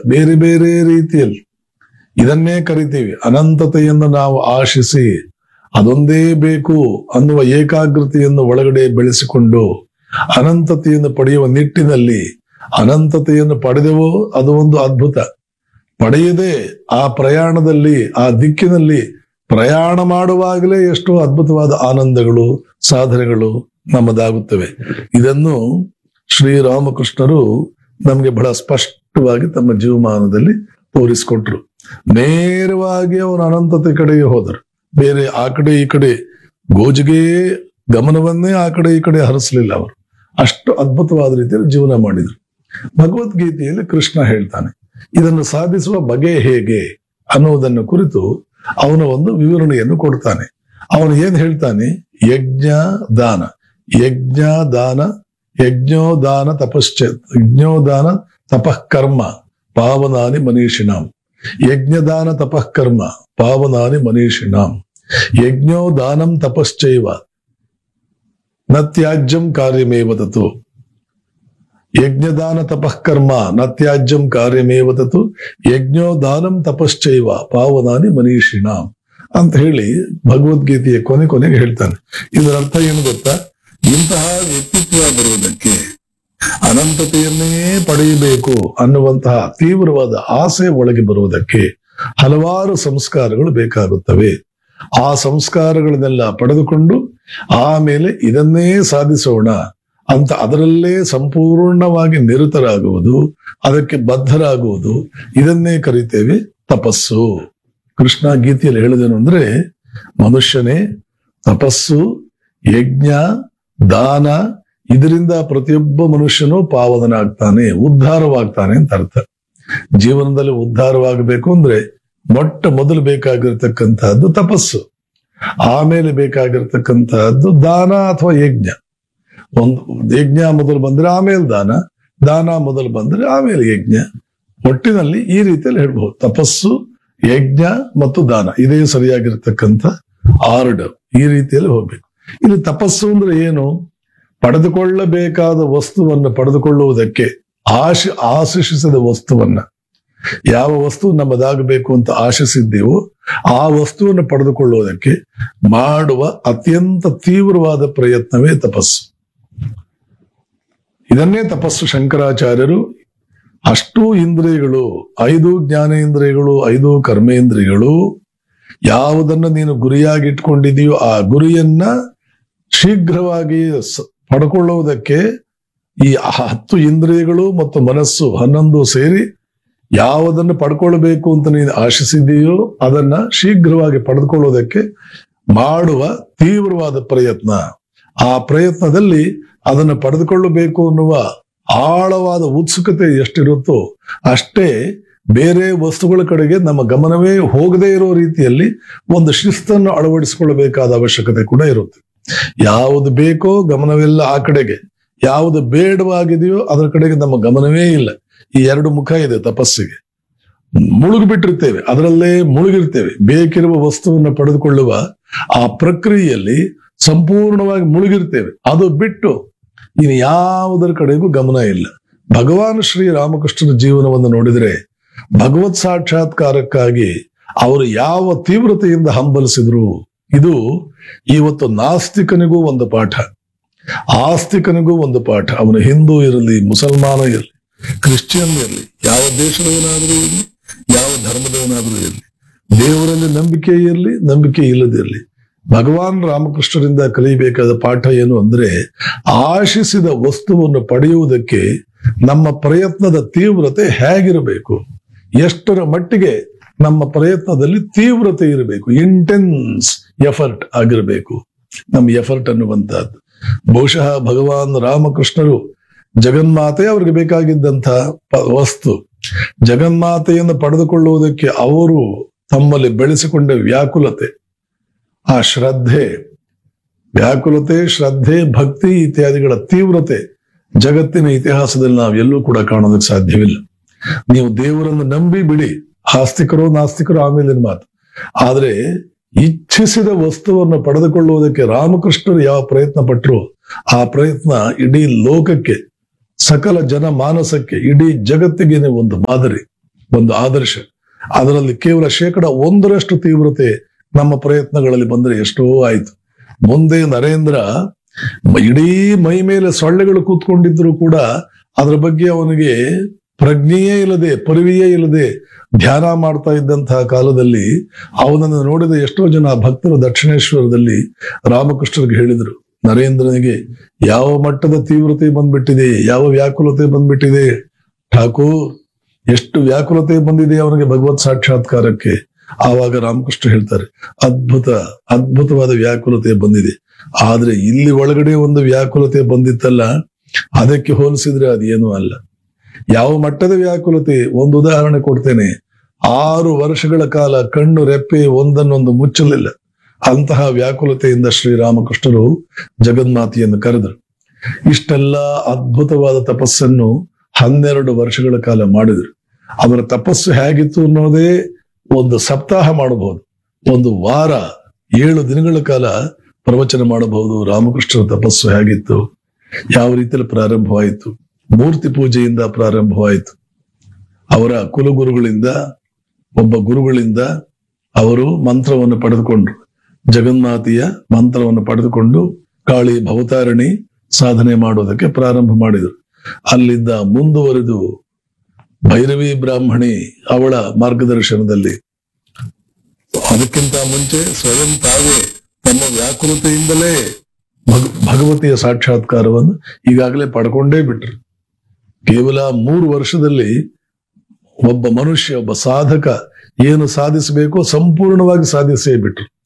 ಬೇರೆ ಬೇರೆ ರೀತಿಯಲ್ಲಿ ಇದನ್ನೇ ಕರಿತೀವಿ ಅನಂತತೆಯನ್ನು ನಾವು ಆಶಿಸಿ ಅದೊಂದೇ ಬೇಕು ಅನ್ನುವ ಏಕಾಗ್ರತೆಯನ್ನು ಒಳಗಡೆ ಬೆಳೆಸಿಕೊಂಡು ಅನಂತತೆಯನ್ನು ಪಡೆಯುವ ನಿಟ್ಟಿನಲ್ಲಿ ಅನಂತತೆಯನ್ನು ಪಡೆದೆವೋ ಅದು ಒಂದು ಅದ್ಭುತ ಪಡೆಯದೆ ಆ ಪ್ರಯಾಣದಲ್ಲಿ ಆ ದಿಕ್ಕಿನಲ್ಲಿ ಪ್ರಯಾಣ ಮಾಡುವಾಗಲೇ ಎಷ್ಟೋ ಅದ್ಭುತವಾದ ಆನಂದಗಳು ಸಾಧನೆಗಳು ನಮ್ಮದಾಗುತ್ತವೆ ಇದನ್ನು ಶ್ರೀರಾಮಕೃಷ್ಣರು ನಮಗೆ ಬಹಳ ಸ್ಪಷ್ಟವಾಗಿ ತಮ್ಮ ಜೀವಮಾನದಲ್ಲಿ ತೋರಿಸಿಕೊಟ್ರು ನೇರವಾಗಿ ಅವರು ಅನಂತತೆ ಕಡೆಗೆ ಹೋದರು ಬೇರೆ ಆ ಕಡೆ ಈ ಕಡೆ ಗೋಜಿಗೆ ಗಮನವನ್ನೇ ಆ ಕಡೆ ಈ ಕಡೆ ಹರಿಸಲಿಲ್ಲ ಅವರು ಅಷ್ಟು ಅದ್ಭುತವಾದ ರೀತಿಯಲ್ಲಿ ಜೀವನ ಮಾಡಿದ್ರು ಭಗವದ್ಗೀತೆಯಲ್ಲಿ ಕೃಷ್ಣ ಹೇಳ್ತಾನೆ ಇದನ್ನು ಸಾಧಿಸುವ ಬಗೆ ಹೇಗೆ ಅನ್ನುವುದನ್ನು ಕುರಿತು ಅವನ ಒಂದು ವಿವರಣೆಯನ್ನು ಕೊಡ್ತಾನೆ ಅವನು ಏನ್ ಹೇಳ್ತಾನೆ ಯಜ್ಞ ದಾನ ಯಜ್ಞ ದಾನ ಯಜ್ಞೋದಾನ ತಪಶ್ಚ ಯಜ್ಞೋದಾನ ತಪಃಕರ್ಮ ಪಾವನಾನಿ ಮನೀಷಿಣಾಂ ಯಜ್ಞದಾನ ತಪಃಕರ್ಮ ಪಾವನಾನಿ ಮನೀಷಿಣಾಂ ಯಜ್ಞೋದಾನಂ ತಪಶ್ಚೈವ ನ ತ್ಯಾಜ್ಯಂ ಕಾರ್ಯಮೇವ ತತು ಯಜ್ಞದಾನ ತಪಃಕರ್ಮ ನ ತ್ಯಾಜ್ಯಂ ಕಾರ್ಯಮೇವ ತತು ಯಜ್ಞೋದಾನಂ ತಪಶ್ಚೈವ ಪಾವನಾನಿ ಮನೀಷಿಣಾಂ ಅಂತ ಹೇಳಿ ಭಗವದ್ಗೀತೆಯ ಕೊನೆ ಕೊನೆಗೆ ಹೇಳ್ತಾನೆ ಇದರ ಅರ್ಥ ಏನು ಗೊತ್ತಾ ಇಂತಹ ವ್ಯಕ್ತಿತ್ವ ಬರುವುದಕ್ಕೆ ಅನಂತತೆಯನ್ನೇ ಪಡೆಯಬೇಕು ಅನ್ನುವಂತಹ ತೀವ್ರವಾದ ಆಸೆ ಒಳಗೆ ಬರುವುದಕ್ಕೆ ಹಲವಾರು ಸಂಸ್ಕಾರಗಳು ಬೇಕಾಗುತ್ತವೆ ಆ ಸಂಸ್ಕಾರಗಳನ್ನೆಲ್ಲ ಪಡೆದುಕೊಂಡು ಆಮೇಲೆ ಇದನ್ನೇ ಸಾಧಿಸೋಣ ಅಂತ ಅದರಲ್ಲೇ ಸಂಪೂರ್ಣವಾಗಿ ನಿರತರಾಗುವುದು ಅದಕ್ಕೆ ಬದ್ಧರಾಗುವುದು ಇದನ್ನೇ ಕರಿತೇವೆ ತಪಸ್ಸು ಕೃಷ್ಣ ಗೀತೆಯಲ್ಲಿ ಹೇಳಿದನು ಅಂದ್ರೆ ಮನುಷ್ಯನೇ ತಪಸ್ಸು ಯಜ್ಞ ದಾನ ಇದರಿಂದ ಪ್ರತಿಯೊಬ್ಬ ಮನುಷ್ಯನು ಪಾವನನಾಗ್ತಾನೆ ಉದ್ಧಾರವಾಗ್ತಾನೆ ಅಂತ ಅರ್ಥ ಜೀವನದಲ್ಲಿ ಉದ್ಧಾರವಾಗಬೇಕು ಅಂದ್ರೆ ಮೊಟ್ಟ ಮೊದಲು ಬೇಕಾಗಿರ್ತಕ್ಕಂತಹದ್ದು ತಪಸ್ಸು ಆಮೇಲೆ ಬೇಕಾಗಿರ್ತಕ್ಕಂತಹದ್ದು ದಾನ ಅಥವಾ ಯಜ್ಞ ಒಂದು ಯಜ್ಞ ಮೊದಲು ಬಂದ್ರೆ ಆಮೇಲೆ ದಾನ ದಾನ ಮೊದಲು ಬಂದ್ರೆ ಆಮೇಲೆ ಯಜ್ಞ ಒಟ್ಟಿನಲ್ಲಿ ಈ ರೀತಿಯಲ್ಲಿ ಹೇಳ್ಬಹುದು ತಪಸ್ಸು ಯಜ್ಞ ಮತ್ತು ದಾನ ಇದೇ ಸರಿಯಾಗಿರ್ತಕ್ಕಂಥ ಆರ್ಡರ್ ಈ ರೀತಿಯಲ್ಲಿ ಹೋಗ್ಬೇಕು ಇಲ್ಲಿ ತಪಸ್ಸು ಅಂದ್ರೆ ಏನು ಪಡೆದುಕೊಳ್ಳಬೇಕಾದ ವಸ್ತುವನ್ನು ಪಡೆದುಕೊಳ್ಳುವುದಕ್ಕೆ ಆಶ ಆಶಿಸಿದ ವಸ್ತುವನ್ನ ಯಾವ ವಸ್ತು ನಮ್ಮದಾಗಬೇಕು ಅಂತ ಆಶಿಸಿದ್ದೀವೋ ಆ ವಸ್ತುವನ್ನು ಪಡೆದುಕೊಳ್ಳುವುದಕ್ಕೆ ಮಾಡುವ ಅತ್ಯಂತ ತೀವ್ರವಾದ ಪ್ರಯತ್ನವೇ ತಪಸ್ಸು ಇದನ್ನೇ ತಪಸ್ಸು ಶಂಕರಾಚಾರ್ಯರು ಅಷ್ಟೂ ಇಂದ್ರಿಯಗಳು ಐದು ಜ್ಞಾನೇಂದ್ರಿಯಗಳು ಐದು ಕರ್ಮೇಂದ್ರಿಯಗಳು ಯಾವುದನ್ನು ನೀನು ಗುರಿಯಾಗಿ ಇಟ್ಕೊಂಡಿದೆಯೋ ಆ ಗುರಿಯನ್ನ ಶೀಘ್ರವಾಗಿ ಸ- ಪಡ್ಕೊಳ್ಳುವುದಕ್ಕೆ ಈ ಹತ್ತು ಇಂದ್ರಿಯಗಳು ಮತ್ತು ಮನಸ್ಸು ಹನ್ನೊಂದು ಸೇರಿ ಯಾವುದನ್ನು ಪಡ್ಕೊಳ್ಬೇಕು ಅಂತ ನೀನು ಆಶಿಸಿದೆಯೋ ಅದನ್ನ ಶೀಘ್ರವಾಗಿ ಪಡೆದುಕೊಳ್ಳುವುದಕ್ಕೆ ಮಾಡುವ ತೀವ್ರವಾದ ಪ್ರಯತ್ನ ಆ ಪ್ರಯತ್ನದಲ್ಲಿ ಅದನ್ನು ಪಡೆದುಕೊಳ್ಳಬೇಕು ಅನ್ನುವ ಆಳವಾದ ಉತ್ಸುಕತೆ ಎಷ್ಟಿರುತ್ತೋ ಅಷ್ಟೇ ಬೇರೆ ವಸ್ತುಗಳ ಕಡೆಗೆ ನಮ್ಮ ಗಮನವೇ ಹೋಗದೇ ಇರೋ ರೀತಿಯಲ್ಲಿ ಒಂದು ಶಿಸ್ತನ್ನು ಅಳವಡಿಸಿಕೊಳ್ಳಬೇಕಾದ ಅವಶ್ಯಕತೆ ಕೂಡ ಇರುತ್ತೆ ಯಾವುದು ಬೇಕೋ ಗಮನವೆಲ್ಲ ಆ ಕಡೆಗೆ ಯಾವುದು ಬೇಡವಾಗಿದೆಯೋ ಅದರ ಕಡೆಗೆ ನಮ್ಮ ಗಮನವೇ ಇಲ್ಲ ಈ ಎರಡು ಮುಖ ಇದೆ ತಪಸ್ಸಿಗೆ ಮುಳುಗಿಬಿಟ್ಟಿರ್ತೇವೆ ಅದರಲ್ಲೇ ಮುಳುಗಿರ್ತೇವೆ ಬೇಕಿರುವ ವಸ್ತುವನ್ನು ಪಡೆದುಕೊಳ್ಳುವ ಆ ಪ್ರಕ್ರಿಯೆಯಲ್ಲಿ ಸಂಪೂರ್ಣವಾಗಿ ಮುಳುಗಿರ್ತೇವೆ ಅದು ಬಿಟ್ಟು ಇನ್ನು ಯಾವುದರ ಕಡೆಗೂ ಗಮನ ಇಲ್ಲ ಭಗವಾನ್ ಶ್ರೀ ರಾಮಕೃಷ್ಣನ ಜೀವನವನ್ನು ನೋಡಿದರೆ ಭಗವತ್ ಸಾಕ್ಷಾತ್ಕಾರಕ್ಕಾಗಿ ಅವರು ಯಾವ ತೀವ್ರತೆಯಿಂದ ಹಂಬಲಿಸಿದ್ರು ಇದು ಇವತ್ತು ನಾಸ್ತಿಕನಿಗೂ ಒಂದು ಪಾಠ ಆಸ್ತಿಕನಿಗೂ ಒಂದು ಪಾಠ ಅವನು ಹಿಂದೂ ಇರಲಿ ಮುಸಲ್ಮಾನ ಇರಲಿ ಕ್ರಿಶ್ಚಿಯನ್ ಇರಲಿ ಯಾವ ದೇಶದವನಾದರೂ ಇರಲಿ ಯಾವ ಧರ್ಮದವನಾದರೂ ಇರಲಿ ದೇವರಲ್ಲಿ ನಂಬಿಕೆ ಇರಲಿ ನಂಬಿಕೆ ಇಲ್ಲದಿರಲಿ ಭಗವಾನ್ ರಾಮಕೃಷ್ಣರಿಂದ ಕಲಿಯಬೇಕಾದ ಪಾಠ ಏನು ಅಂದ್ರೆ ಆಶಿಸಿದ ವಸ್ತುವನ್ನು ಪಡೆಯುವುದಕ್ಕೆ ನಮ್ಮ ಪ್ರಯತ್ನದ ತೀವ್ರತೆ ಹೇಗಿರಬೇಕು ಎಷ್ಟರ ಮಟ್ಟಿಗೆ ನಮ್ಮ ಪ್ರಯತ್ನದಲ್ಲಿ ತೀವ್ರತೆ ಇರಬೇಕು ಇಂಟೆನ್ಸ್ ಎಫರ್ಟ್ ಆಗಿರಬೇಕು ನಮ್ಮ ಎಫರ್ಟ್ ಅನ್ನುವಂತಹದ್ದು ಬಹುಶಃ ಭಗವಾನ್ ರಾಮಕೃಷ್ಣರು ಜಗನ್ಮಾತೆ ಅವ್ರಿಗೆ ಬೇಕಾಗಿದ್ದಂಥ ಪ- ವಸ್ತು ಜಗನ್ಮಾತೆಯನ್ನು ಪಡೆದುಕೊಳ್ಳುವುದಕ್ಕೆ ಅವರು ತಮ್ಮಲ್ಲಿ ಬೆಳೆಸಿಕೊಂಡ ವ್ಯಾಕುಲತೆ ಆ ಶ್ರದ್ಧೆ ವ್ಯಾಕುಲತೆ ಶ್ರದ್ಧೆ ಭಕ್ತಿ ಇತ್ಯಾದಿಗಳ ತೀವ್ರತೆ ಜಗತ್ತಿನ ಇತಿಹಾಸದಲ್ಲಿ ನಾವು ಎಲ್ಲೂ ಕೂಡ ಕಾಣೋದಕ್ಕೆ ಸಾಧ್ಯವಿಲ್ಲ ನೀವು ದೇವರನ್ನು ನಂಬಿ ಬಿಡಿ ಆಸ್ತಿಕರು ನಾಸ್ತಿಕರು ಆಮೇಲಿನ ಮಾತು ಆದ್ರೆ ಇಚ್ಛಿಸಿದ ವಸ್ತುವನ್ನು ಪಡೆದುಕೊಳ್ಳುವುದಕ್ಕೆ ರಾಮಕೃಷ್ಣರು ಯಾವ ಪ್ರಯತ್ನ ಪಟ್ಟರು ಆ ಪ್ರಯತ್ನ ಇಡೀ ಲೋಕಕ್ಕೆ ಸಕಲ ಜನ ಮಾನಸಕ್ಕೆ ಇಡೀ ಜಗತ್ತಿಗೆ ಒಂದು ಮಾದರಿ ಒಂದು ಆದರ್ಶ ಅದರಲ್ಲಿ ಕೇವಲ ಶೇಕಡ ಒಂದರಷ್ಟು ತೀವ್ರತೆ ನಮ್ಮ ಪ್ರಯತ್ನಗಳಲ್ಲಿ ಬಂದ್ರೆ ಎಷ್ಟೋ ಆಯ್ತು ಮುಂದೆ ನರೇಂದ್ರ ಮ- ಇಡೀ ಮೈ ಮೇಲೆ ಸೊಳ್ಳೆಗಳು ಕೂತ್ಕೊಂಡಿದ್ರು ಕೂಡ ಅದರ ಬಗ್ಗೆ ಅವನಿಗೆ ಪ್ರಜ್ಞೆಯೇ ಇಲ್ಲದೆ ಪರಿವೆಯೇ ಇಲ್ಲದೆ ಧ್ಯಾನ ಮಾಡ್ತಾ ಇದ್ದಂತಹ ಕಾಲದಲ್ಲಿ ಅವನನ್ನು ನೋಡಿದ ಎಷ್ಟೋ ಜನ ಭಕ್ತರು ದಕ್ಷಿಣೇಶ್ವರದಲ್ಲಿ ರಾಮಕೃಷ್ಣರಿಗೆ ಹೇಳಿದರು ನರೇಂದ್ರನಿಗೆ ಯಾವ ಮಟ್ಟದ ತೀವ್ರತೆ ಬಂದ್ಬಿಟ್ಟಿದೆ ಯಾವ ವ್ಯಾಕುಲತೆ ಬಂದ್ಬಿಟ್ಟಿದೆ ಠಾಕೂರ್ ಎಷ್ಟು ವ್ಯಾಕುಲತೆ ಬಂದಿದೆ ಅವನಿಗೆ ಭಗವತ್ ಸಾಕ್ಷಾತ್ಕಾರಕ್ಕೆ ಆವಾಗ ರಾಮಕೃಷ್ಣ ಹೇಳ್ತಾರೆ ಅದ್ಭುತ ಅದ್ಭುತವಾದ ವ್ಯಾಕುಲತೆ ಬಂದಿದೆ ಆದ್ರೆ ಇಲ್ಲಿ ಒಳಗಡೆ ಒಂದು ವ್ಯಾಕುಲತೆ ಬಂದಿತ್ತಲ್ಲ ಅದಕ್ಕೆ ಹೋಲಿಸಿದ್ರೆ ಅದೇನೂ ಅಲ್ಲ ಯಾವ ಮಟ್ಟದ ವ್ಯಾಕುಲತೆ ಒಂದು ಉದಾಹರಣೆ ಕೊಡ್ತೇನೆ ಆರು ವರ್ಷಗಳ ಕಾಲ ಕಣ್ಣು ರೆಪ್ಪೆ ಒಂದನ್ನೊಂದು ಮುಚ್ಚಲಿಲ್ಲ ಅಂತಹ ವ್ಯಾಕುಲತೆಯಿಂದ ಶ್ರೀರಾಮಕೃಷ್ಣರು ಜಗನ್ಮಾತೆಯನ್ನು ಕರೆದರು ಇಷ್ಟೆಲ್ಲ ಅದ್ಭುತವಾದ ತಪಸ್ಸನ್ನು ಹನ್ನೆರಡು ವರ್ಷಗಳ ಕಾಲ ಮಾಡಿದರು ಅವರ ತಪಸ್ಸು ಹೇಗಿತ್ತು ಅನ್ನೋದೇ ಒಂದು ಸಪ್ತಾಹ ಮಾಡಬಹುದು ಒಂದು ವಾರ ಏಳು ದಿನಗಳ ಕಾಲ ಪ್ರವಚನ ಮಾಡಬಹುದು ರಾಮಕೃಷ್ಣರ ತಪಸ್ಸು ಹೇಗಿತ್ತು ಯಾವ ರೀತಿಯಲ್ಲಿ ಪ್ರಾರಂಭವಾಯಿತು ಮೂರ್ತಿ ಪೂಜೆಯಿಂದ ಪ್ರಾರಂಭವಾಯಿತು ಅವರ ಕುಲಗುರುಗಳಿಂದ ಒಬ್ಬ ಗುರುಗಳಿಂದ ಅವರು ಮಂತ್ರವನ್ನು ಪಡೆದುಕೊಂಡ್ರು ಜಗನ್ಮಾತೆಯ ಮಂತ್ರವನ್ನು ಪಡೆದುಕೊಂಡು ಕಾಳಿ ಭವತಾರಣಿ ಸಾಧನೆ ಮಾಡೋದಕ್ಕೆ ಪ್ರಾರಂಭ ಮಾಡಿದರು ಅಲ್ಲಿಂದ ಮುಂದುವರೆದು ಭೈರವಿ ಬ್ರಾಹ್ಮಣಿ ಅವಳ ಮಾರ್ಗದರ್ಶನದಲ್ಲಿ ಅದಕ್ಕಿಂತ ಮುಂಚೆ ಸ್ವಯಂ ತಾವೇ ತಮ್ಮ ವ್ಯಾಕುಲತೆಯಿಂದಲೇ ಭಗ- ಭಗವತಿಯ ಸಾಕ್ಷಾತ್ಕಾರವನ್ನು ಈಗಾಗಲೇ ಪಡ್ಕೊಂಡೇ ಬಿಟ್ರು ಕೇವಲ ಮೂರು ವರ್ಷದಲ್ಲಿ ಒಬ್ಬ ಮನುಷ್ಯ ಒಬ್ಬ ಸಾಧಕ ಏನು ಸಾಧಿಸಬೇಕೋ ಸಂಪೂರ್ಣವಾಗಿ ಸಾಧಿಸೇ ಬಿಟ್ರು